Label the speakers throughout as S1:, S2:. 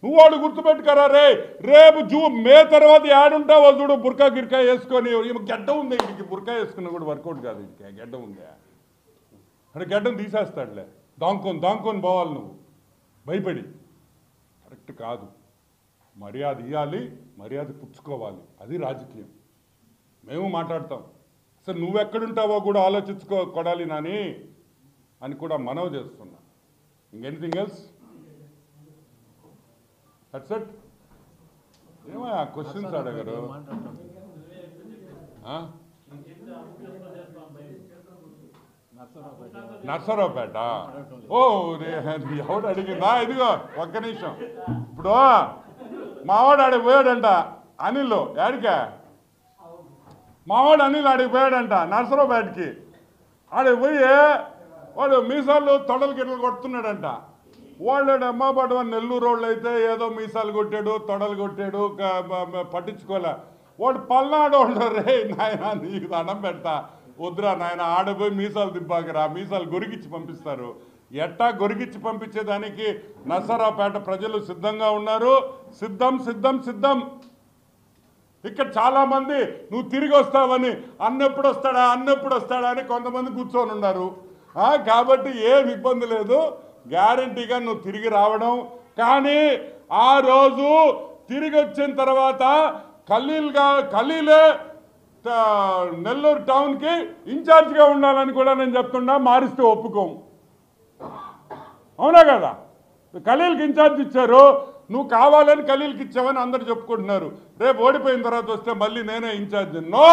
S1: నువ్వు వాడు గుర్తుపెట్టుకరా రే రేపు జూ మే తర్వాత యాడుంటావో చూడు బుర్కా గిర్కా వేసుకొని ఈమె గడ్డ ఉంది ఇంటికి బుర్కా వేసుకున్నా కూడా వర్కౌట్ కాదు ఇంటికి గడ్డ ఉందా అంటే గడ్డం తీసేస్తాడులే దాంకొని దాంకొని పోవాలి నువ్వు భయపడి కరెక్ట్ కాదు మర్యాద ఇవ్వాలి మర్యాద పుచ్చుకోవాలి అది రాజకీయం మేము మాట్లాడతాం అసలు నువ్వెక్కడుంటావో కూడా ఆలోచించుకో కొడాలి నాని అని కూడా మనవి చేస్తున్నా ఇంకెనిథింగ్ ఎల్స్ దట్స్ ఇట్ ఏమయ్యా క్వశ్చన్స్ అడగరు ఆ? నర్సరావుపేట ఓ రే- ఎవడు అడిగిందా ఇదిగో ఒక్క నిమిషం ఇప్పుడు మావాడు ఆడికి పోయాడంట అనిల్ యాడికా మావాడు అనిల్ ఆడికి పోయాడంట నర్సరావుపేటకి ఆడికి పోయి వాడు మీసాలు తొడలు గిట్టలు కొడుతున్నాడంట వాళ్ళు అమ్మ పడవ నెల్లూరు వాళ్ళు అయితే ఏదో మీసాలు కొట్టాడు తొడలు కొట్టాడు క- బ- బ- పట్టించుకోలే వాడు పల్నాడు వాళ్ళు రే నాయన నీకు దండం పెడతా వద్దురా నాయన ఆడపోయి మీసాలు దిబ్బాకరా మీసాలు గొరిగిచ్చి పంపిస్తారు ఎట్టా గొరిగిచ్చి పంపించేదానికి నరసరావుపేట ప్రజలు సిద్ధంగా ఉన్నారు సిద్ధం సిద్ధం సిద్ధం ఇక్కడ చాలా మంది నువ్వు తిరిగి వస్తావని అన్నెప్పుడు వస్తాడా అన్నెప్పుడు వస్తాడా అని కొంతమంది కూర్చొని ఉన్నారు ఆ, కాబట్టి ఏం ఇబ్బంది లేదు గ్యారంటీగా నువ్వు తిరిగి రావడం కానీ ఆ రోజు తిరిగి వచ్చిన తర్వాత ఖలీల్గా ఖలీలే త- నెల్లూరు టౌన్కి ఇన్ఛార్జ్గా ఉండాలని కూడా నేను చెప్తున్నా మారిస్తే ఒప్పుకోము అవునా కదా ఖలీల్కి ఇన్ఛార్జ్ ఇచ్చారు నువ్వు కావాలని ఖలీల్కి ఇచ్చావని అందరు చెప్పుకుంటున్నారు రేపు ఓడిపోయిన తర్వాత వస్తే మళ్ళీ నేనే ఇన్ఛార్జ్ నో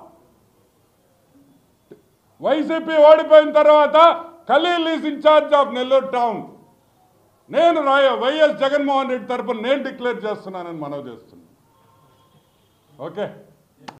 S1: వైసీపీ ఓడిపోయిన తర్వాత Khaleel is in-charge of Nellore town నేను రాయ వైఎస్ జగన్మోహన్ రెడ్డి తరపున నేను డిక్లేర్ చేస్తున్నానని మనవి చేస్తున్నాను ఓకే